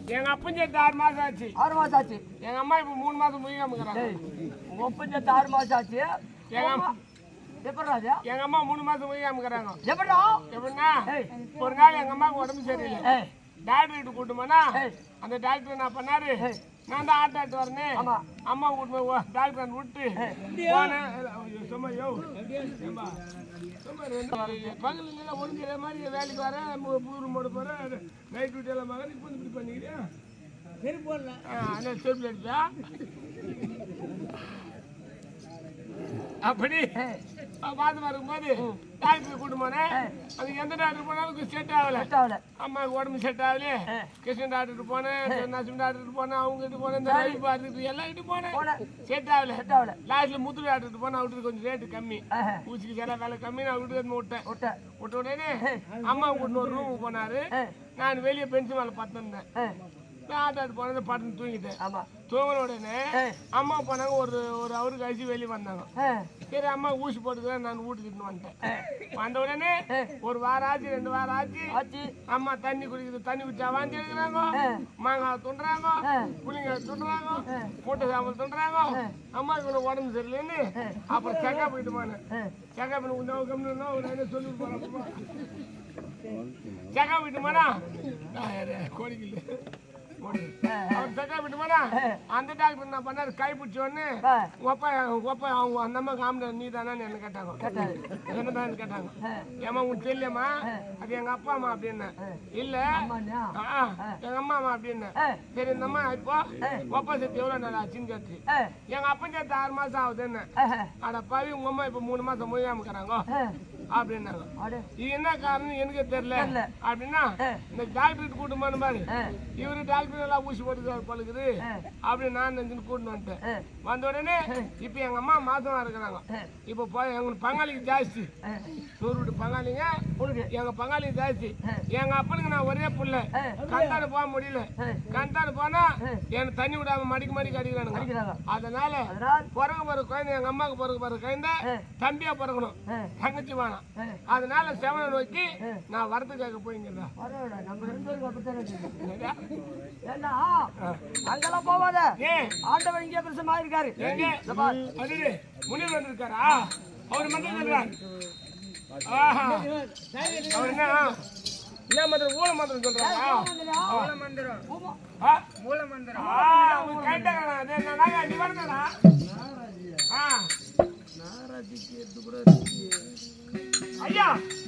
எங்க அப்பன் சேர்த்து ஆறு மாசம் ஆச்சு ஆறு மாசம் ஆச்சு எங்க அம்மா இப்ப மூணு மாசம் முடியாம இருக்கிறாங்க டேய் உங்க ஒப்பன் சேர்த்து ஆறு மாசம் ஆச்சு ஏங்க? எப்படி ராஜா எங்க அம்மா மூணு மாசம் முடியாம இருக்கிறாங்க எப்படிடா எப்படின்னா ஏய். ஒரு நாள் எங்க அம்மாவுக்கு உடம்பு சரியில்லை ஏய் டாக்டர் கிட்ட கூட்டு போனா ஏய். அந்த டாக்டர் என்ன பண்ணாரு நான் தான் ஆட்டாட்டு வரேன் ஆமா. அம்மா கூட்டு போய் ஓ- டாக்டர் அங்க விட்டு போனேன் ஐயோ, சும்மா யோ ஏம்பா, சும்மா ரெண்டு பகல் இல்லை ஒழுங்கிற மாதிரி வேலைக்கு வரேன் பூரு மூட போறேன் நைட் டியூட்டி எல்லாம் மகன் இப்போ இப்படி பண்ணிக்கிறியா அண்ணா செருப்பு அடிச்சா அப்படி பாத்து இருக்கும்போது டாக்டர் கூட்டு போனேன் அது எந்த டாக்டர் போனாலும் செட் ஆகல செட் ஆகல அம்மாவுக்கு உடம்பு செட் ஆகலையே கிருஷ்ணன் டாக்டர் போனேன் நரசிம்ம டாக்டர் போனேன் அவங்க கிட்ட போனேன் இந்த ரவி பார்த்துட்டு எல்லாம் கிட்ட போனேன் போனேன். செட் ஆகல செட் ஆகல லாஸ்ட்ல முத்து டாக்டர் போனேன் அவருக்கு கொஞ்சம் ரேட்டு கம்மி ஆஹா. ஊசிக்கு சில வேலை கம்மி நான் விட்டு வந்து விட்டேன் விட்ட விட்ட உடனே அம்மா கூட்டு ஒரு ரூமுக்கு போனாரு நான் வெளியே பெஞ்சு மேலே பத்திருந்தேன் ஏய், நான் ஆட்டாட்டு போனது படுத்து தூங்கிட்டேன் ஆமா தூங்கின உடனே ஏய். அம்மா போனாங்க ஒரு ஒரு அவருக்கு கழிச்சு வெளியே வந்தாங்க ஏய், சரி அம்மா ஊசி போட்டுக்கிறேன் நான் வீட்டுக்கு வந்துட்டேன் வந்த உடனே ஒரு வாரம் ஆச்சு ரெண்டு வாரம் ஆச்சு ஆச்சு அம்மா தண்ணி குடிக்குது தண்ணி குடிச்சா வாந்தி எடுக்கிறாங்க மாங்காய் துண்டுறாங்க புளிங்க துண்டுறாங்க மூட்டை சாம்பல் துண்டுறாங்க அம்மா இவனை உடம்பு சரியில்லைன்னு அப்புறம் செக்கா போயிட்டு போனேன் செக்கா பண்ணி உண்டா கம்மினா ஒரு என்ன சொல்லி போறப்பா செக்கா போயிட்டு போனா கோடிக்கல அவர் செக்கா போயிட்டு போனா அந்த டாக்டர் என்ன பண்ணாரு கை பிடிச்ச உடனே ஏய், ஒப்பா ஒப்பா அவங்க அந்த அம்மா காமிட நீ தானே என்ன கேட்டாங்க கேட்டாரு என்னதான் கேட்டாங்க ஏமா உனக்கு தெரியலம்மா அது எங்க அப்பா அம்மா அப்படின்னு இல்ல அம்மாண்ணா ஆ, எங்க அம்மா அம்மா அப்படின்னு ஏய், சரி இந்த அம்மா இப்போ ஒப்பா சேர்த்து எவ்வளவு நாள் ஆச்சுன்னு கேட்டு ஏய், எங்க அப்பன் சேர்த்து ஆறு மாசம் ஆகுதுன்னு ஏய், அட பாவி உங்க அம்மா இப்ப மூணு மாசம் முடியாமக்கிறாங்க ஏய், அப்படின்னாங்க அடே, இது என்ன காரணம் எனக்கு தெரியல தெரியல. அப்படின்னா இந்த டாக்டர் கூட்டு பாரு ஏய், இவரு டாக்டர் எல்லாம் ஊசி போட்டு பழுகுது ஏய், அப்படின்னு நான் நினைச்சுன்னு கூட்டு வந்துட்டேன் ஏய், வந்த உடனே இப்ப எங்க அம்மா மாசமா இருக்கிறாங்க ஏய், இப்ப போய் எங்க பங்காளிக்கு ஜாஸ்தி ஏய், நூறு வீட்டு பங்காளிங்க உனக்கு எங்க பங்காளிக்கு ஜாஸ்தி எங்க அப்பனுக்கு நான் ஒரே புள்ள ஏய், கண்டாடு போக முடியல ஏய், கண்டாடு போனா எனக்கு தண்ணி விடாம மடிக்கு மடிக்கு அடிக்கிறானுங்க அடிக்கிறாங்க அதனால அதனால் பிறகு பிறகு குழந்தை எங்க அம்மாவுக்கு பிறகு பிறகு குழந்தை ஏய், தம்பியா பிறக்கணும் ஏய், தங்கச்சி வேணாம் ஏய், அதனால செவனை நோக்கி நான் வரத்துக்காக போய்ங்கிறதா பரவாயில்ல, நம்ம ரெண்டு பேரும் அப்படித்தானே இருக்குது. ஏன்னா அங்கெல்லாம் போவாத ஏன் ஆண்டவன் இங்கே பிரசமா இருக்காரு எங்க இந்த பார். அது முனிவர் வந்திருக்காரா அவர் மட்டும் சொல்றார் ஆஹா அவர் என்ன என்ன மந்திரம் ஊழ மந்திரம் சொல்றாரா மூல மந்திரம். ஆமா. ஆ? ஆ, அவன் கேட்டாங்கடா. அது என்னடாங்க, நீ வரணும்டா. ஆ. ஐயா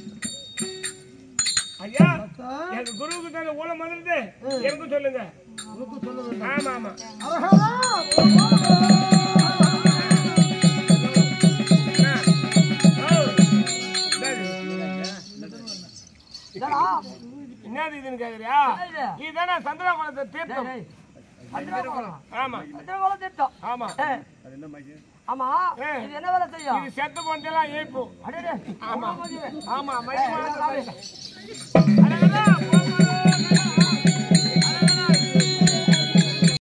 ஐயா எங்க குருவுக்கு தாங்க ஊழ மந்திரத்து எனக்கும் சொல்லுங்க ஆமா ஆமா ஆ. ஓ. சரி. என்னடா? என்னது இதுன்னு கேக்குறியா இது? இதுதானே சந்திரகுலத்தை டேய், தீர்த்தம் டேய். அஞ்சரகோலம். ஆமா அஞ்சரகோலம் திட்டம். ஆமா ஏய். ஆமா ஏய். இது என்ன வேலை செய்யும் இது செத்த பொண்ணெல்லாம் ஏய்ப்பும் அடடே, ஆமா அவ்வளவு மதியம். ஆமா ஏய், மதியமான சாமி. அடடா, போம்மா.